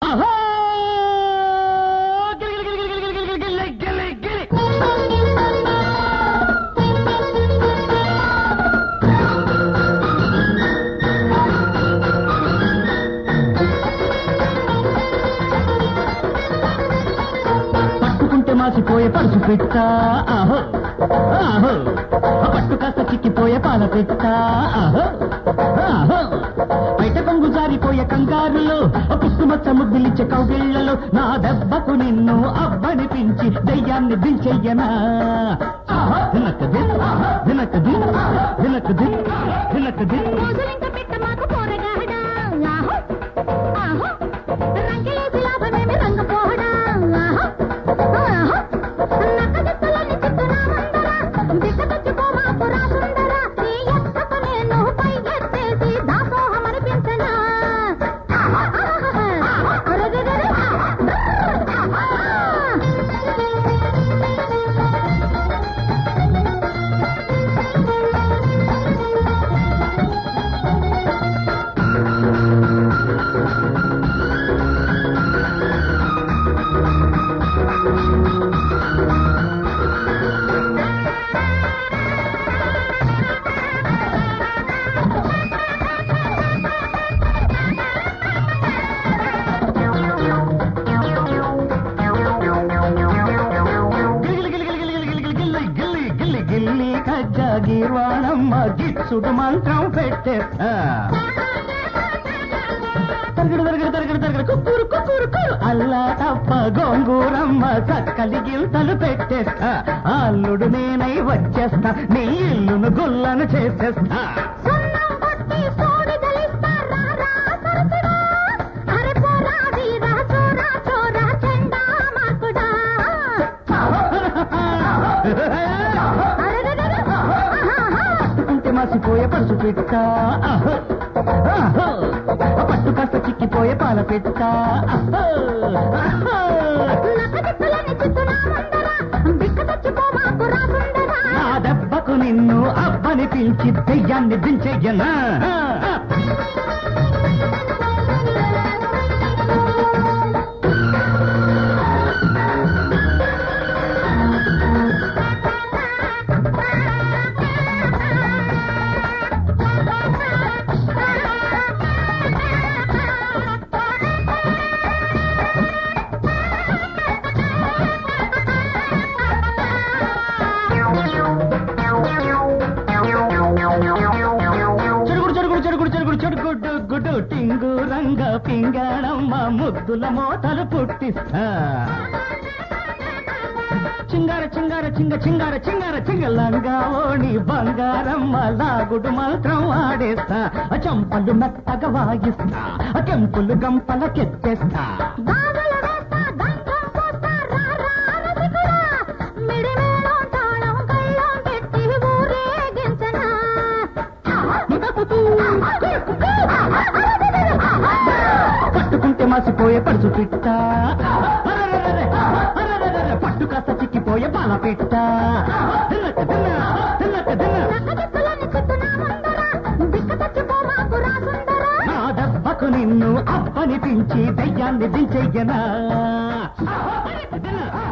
ఆహో గిలి గిలి గిలి గిలి గిలి గిలి గిలి గిలి గిలి పట్టుకుంటే మాసిపోయే పరుసు పెట్ట ఆహో ఆహో పట్టు కాస్త చిక్కిపోయే పాల పెట్ట ఆహో ఆహో బయట కొంగు జారిపోయే కంగారులో పుట్టుమచ్చ ముద్దులిచ్చే కౌగిళ్లలో నా దెబ్బకు నిన్ను అబ్బనిపించి దయ్యాన్ని దించెయ్యనా దినకది దినకది దినకది దినకది రోజులింక పెట్ట మాకు పోరగాడా ఆహో ఆహో రంకెలేసి లాభమేమి రంగు పోడా ఆహో ఆహో నక్కదిక్కలని చిత్తురా మందరా దిక్క తెచ్చుకో మాకు రా సుందరా నీ ఎత్తకు నేను పై ఎత్తేసి దాసోహం అనిపించనా అరెరెరెరె. గిల్లి గిల్లి గిల్లి గిల్లి గిల్లి గిల్లి గిల్లి గిల్లి గిల్లి కజ్జా గీర్వాణమ్మ గిచ్చుడు మంత్రం పెట్టేస్తా తరగడు తరగడు తరగడు తరగడు కుక్కూరు కుక్కూరు కురు అల్లా తప్ప గోంగూరమ్మ చక్కలి గిల్తలు పెట్టేస్తా అల్లుడు నేనై వచ్చేస్తా నీ ఇల్లును గుల్లను చేసేస్తా సున్నం కొట్టి సోడి గలిస్తా రా రా సరసుడా అరే పోరా వీరా చోరా చోరా చెండా మార్కుడా అరెరెరెరె. ఆహాహా. పట్టుకుంటే మసిపోయే పరుసు పెట్ట ఆహో, ఆహో. పట్టు కాస్త చిక్కిపోయే పాల పెట్ట ఆహో, ఆహో. నక్కదిక్కులని చిత్తునా మందరా బిక్క తెచ్చుకో మాకు రా సుందరా నా దెబ్బకు నిన్ను అబ్బని పిలిచి దెయ్యాన్ని దించెయ్యనా చెడుగుడు చెడుగుడు చెడుగుడు చెడుగుడు చెడుగుడు గుడు టింగు రంగ పింగళమ్మ ముద్దుల మోతలు పుట్టిస్తా చింగార చింగార చింగ చింగార చింగార చింగలంగా ఓణి బంగారమ్మ లాగుడు మంత్రం ఆడేస్తా చంపలు మెత్తగా వాగిస్తా కెంపులు గంపల కెత్తేస్తా గాజులు వేస్తా దండం పోస్తా రా రా రసికుడా మిడిమేళం తాళం కళ్ళం పెట్టి ఊరేగించనా పట్టుకుంటే మాసిపోయే పడుచు పిట్ట అరెరెరెరె, అరెరెరెరె, పట్టు కాస్త చిక్కిపోయే పాల పిట్ట తిన్నక తిన్న, తిన్నక తిన్న. నక్కదిక్కులని చిత్తునా మందరా బిక్క తెచ్చుకో మాకు రా సుందరా నా దెబ్బకు నిన్ను అప్పనిపించి దయ్యాన్ని దించెయ్యనా తిన్న